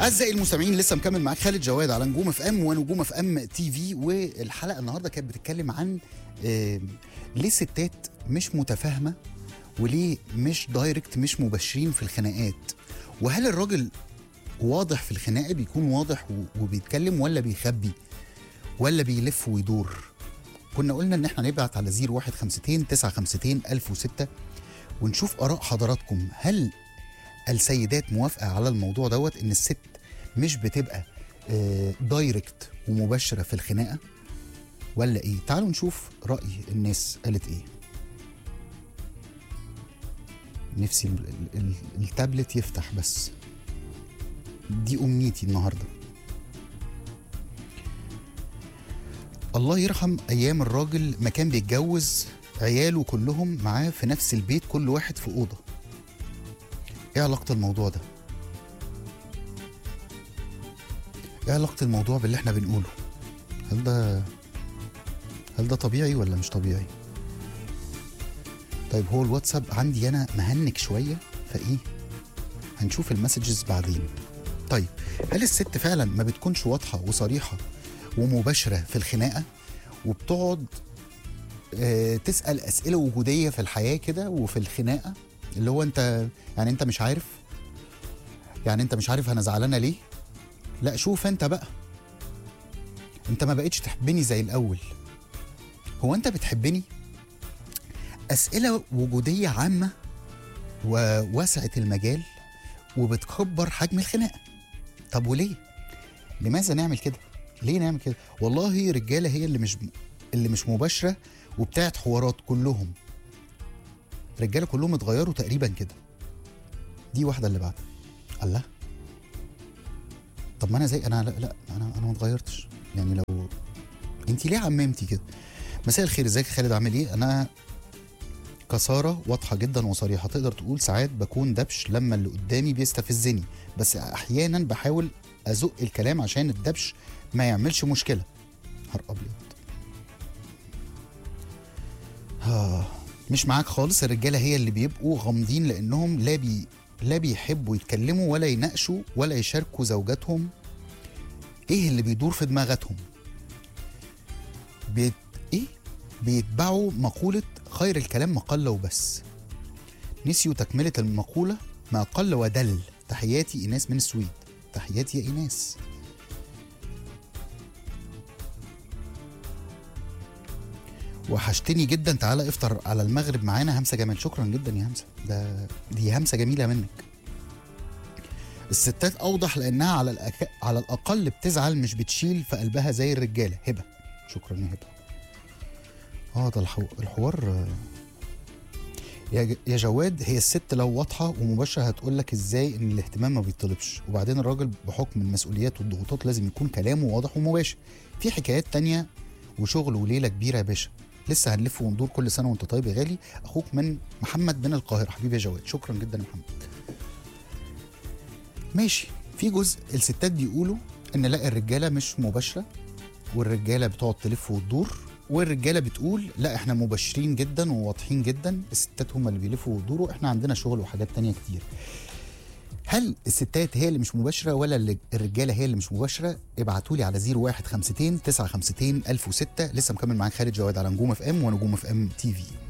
اعزائي المستمعين لسه مكمل معاك خالد جواد على نجوم اف ام ونجوم اف ام تي في والحلقه النهارده كانت بتتكلم عن آه، ليه الستات مش متفاهمه وليه مش دايركت مش مباشرين في الخناقات وهل الراجل واضح في الخناقه بيكون واضح و- وبيتكلم ولا بيخبي ولا بيلف ويدور كنا قلنا ان احنا نبعت على 0152 952 1006 ونشوف اراء حضراتكم هل السيدات موافقه على الموضوع دوت ان الست مش بتبقى آه، دايركت ومباشره في الخناقه ولا ايه تعالوا نشوف راي الناس قالت ايه نفسي ال- ال- ال- التابلت يفتح بس دي امنيتي النهارده الله يرحم ايام الراجل ما كان بيتجوز عياله كلهم معاه في نفس البيت كل واحد في اوضه ايه علاقه الموضوع ده ايه علاقه الموضوع باللي احنا بنقوله هل ده هل ده طبيعي ولا مش طبيعي طيب هو الواتساب عندي انا مهنك شويه فايه هنشوف المسجز بعدين طيب هل الست فعلا ما بتكونش واضحه وصريحه ومباشره في الخناقه وبتقعد آه، تسال اسئله وجوديه في الحياه كده وفي الخناقه اللي هو انت يعني انت مش عارف يعني انت مش عارف انا زعلانه ليه لا شوف انت بقى انت ما بقتش تحبني زي الاول هو انت بتحبني اسئله وجوديه عامه وواسعه المجال وبتكبر حجم الخناقه طب وليه لماذا نعمل كده ليه نعمل كده والله رجاله هي اللي مش اللي مش مباشره وبتاعت حوارات كلهم رجاله كلهم اتغيروا تقريبا كده دي واحده اللي بعد الله طب ما انا زي انا لا, لا انا انا ما اتغيرتش يعني لو انت ليه عممتي كده مساء الخير ازيك يا خالد عامل ايه انا كسارة واضحة جدا وصريحة تقدر تقول ساعات بكون دبش لما اللي قدامي بيستفزني بس أحيانا بحاول أزق الكلام عشان الدبش ما يعملش مشكلة نهار أبيض آه مش معاك خالص الرجالة هي اللي بيبقوا غامضين لأنهم لا بي لا بيحبوا يتكلموا ولا يناقشوا ولا يشاركوا زوجاتهم ايه اللي بيدور في دماغاتهم بيت ايه بيتبعوا مقولة خير الكلام ما قل وبس نسيوا تكملة المقولة ما قل ودل تحياتي إيناس من السويد تحياتي يا إيناس وحشتني جدا تعالى افطر على المغرب معانا همسه جمال شكرا جدا يا همسه ده دي همسه جميله منك الستات اوضح لانها على الأك... على الاقل بتزعل مش بتشيل في قلبها زي الرجاله هبه شكرا يا هبه اه ده الحو... الحوار آه. يا ج- يا جواد هي الست لو واضحه ومباشره هتقول لك ازاي ان الاهتمام ما بيطلبش وبعدين الراجل بحكم المسؤوليات والضغوطات لازم يكون كلامه واضح ومباشر في حكايات تانية وشغل وليله كبيره يا باشا لسه هنلف وندور كل سنه وانت طيب يا غالي اخوك من محمد من القاهره حبيبي يا جواد شكرا جدا يا محمد ماشي في جزء الستات بيقولوا ان لا الرجاله مش مباشره والرجاله بتقعد تلف وتدور والرجاله بتقول لا احنا مباشرين جدا وواضحين جدا الستات هم اللي بيلفوا ويدوروا احنا عندنا شغل وحاجات تانية كتير هل الستات هي اللي مش مباشره ولا اللي- الرجاله هي اللي مش مباشره ابعتوا لي على 0152 952 1006 لسه مكمل معاك خالد جواد على نجوم اف ام ونجوم اف ام تي في